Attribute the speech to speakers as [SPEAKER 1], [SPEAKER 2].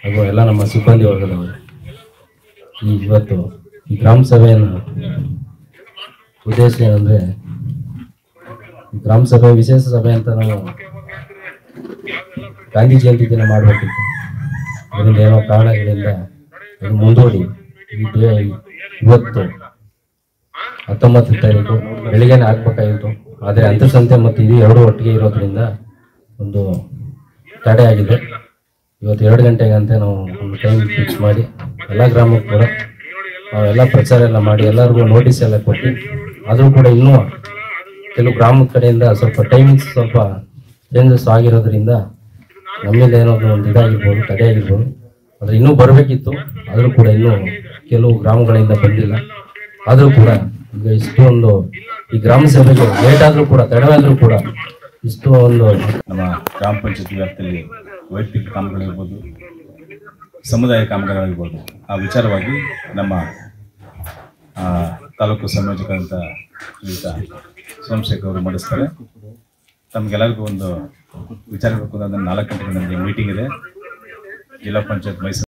[SPEAKER 1] ಹಾಗೂ ಎಲ್ಲ ನಮ್ಮ ಸಿಬ್ಬಂದಿ ವರ್ಗದವರು ಈ ಇವತ್ತು ಈ ಗ್ರಾಮ ಸಭೆಯನ್ನು ಉದ್ದೇಶ ಏನಂದರೆ ಗ್ರಾಮ ಸಭೆ ವಿಶೇಷ ಸಭೆ ಅಂತ ನಾವು ಗಾಂಧಿ ಜಯಂತಿ ದಿನ ಮಾಡಬೇಕಿತ್ತು ಅದರಿಂದ ಏನೋ ಕಾರಣಗಳಿಂದ ಅದು ಮುಂದೂಡಿ ಈ ಡೇ ಇವತ್ತು ಹತ್ತೊಂಬತ್ತು ತಾರೀಕು ಬೆಳಿಗ್ಗೆನೆ ಹಾಕ್ಬೇಕಾಗಿತ್ತು ಆದರೆ ಅಂತರ್ಸಂತೆ ಮತ್ತು ಇದು ಎರಡು ಒಟ್ಟಿಗೆ ಇರೋದ್ರಿಂದ ಒಂದು ತಡೆ ಆಗಿದೆ ಇವತ್ತು ಎರಡು ಗಂಟೆಗೆ ಅಂತ ನಾವು ಒಂದು ಟೈಮ್ ಫಿಕ್ಸ್ ಮಾಡಿ ಎಲ್ಲ ಗ್ರಾಮಕ್ಕೂ ಕೂಡ ನಾವೆಲ್ಲ ಪ್ರಚಾರ ಎಲ್ಲ ಮಾಡಿ ಎಲ್ಲರಿಗೂ ನೋಟಿಸ್ ಎಲ್ಲ ಕೊಟ್ಟು ಆದರೂ ಕೂಡ ಇನ್ನೂ ಕೆಲವು ಗ್ರಾಮದ ಕಡೆಯಿಂದ ಸ್ವಲ್ಪ ಟೈಮಿಂಗ್ಸ್ ಸ್ವಲ್ಪ ಚೇಂಜಸ್ ಆಗಿರೋದ್ರಿಂದ ನಮ್ಮಿಂದ ಏನೋ ಒಂದು ಇದಾಗಿರ್ಬೋದು ತಡೆ ಆಗಿರ್ಬೋದು ಆದರೆ ಇನ್ನೂ ಬರಬೇಕಿತ್ತು ಆದರೂ ಕೂಡ ಇನ್ನೂ ಕೆಲವು ಗ್ರಾಮಗಳಿಂದ ಬಂದಿಲ್ಲ ಆದರೂ ಕೂಡ ಈಗ ಇಷ್ಟು ಒಂದು ಈ ಗ್ರಾಮ ಸಭೆಗೆ ಲೇಟ್ ಆದರೂ ಕೂಡ ತಡವಾದರೂ ಕೂಡ ಇಷ್ಟು ಒಂದು
[SPEAKER 2] ನಮ್ಮ ಗ್ರಾಮ ಪಂಚಾಯತ್ ವ್ಯಾಪ್ತಿಯಲ್ಲಿ ವೈಯಕ್ತಿಕ ಕಾಮಗಾರಿರ್ಬೋದು ಸಮುದಾಯ ಕಾಮಗಾರಿರ್ಬೋದು ಆ ವಿಚಾರವಾಗಿ ನಮ್ಮ ಆ, ತಾಲೂಕು ಸಂಯೋಜಕರಂತ ಶ್ರೀಯುತ ಸೋಮಶೇಖರ್ ಅವರು ಮಾಡಿಸ್ತಾರೆ ತಮಗೆಲ್ಲರಿಗೂ ಒಂದು ವಿಚಾರ ಬೇಕು ಅಂದ್ರೆ ನಾಲ್ಕು ಗಂಟೆಗೆ ನನಗೆ ಮೀಟಿಂಗ್ ಇದೆ ಜಿಲ್ಲಾ ಪಂಚಾಯತ್ ಮೈಸೂರು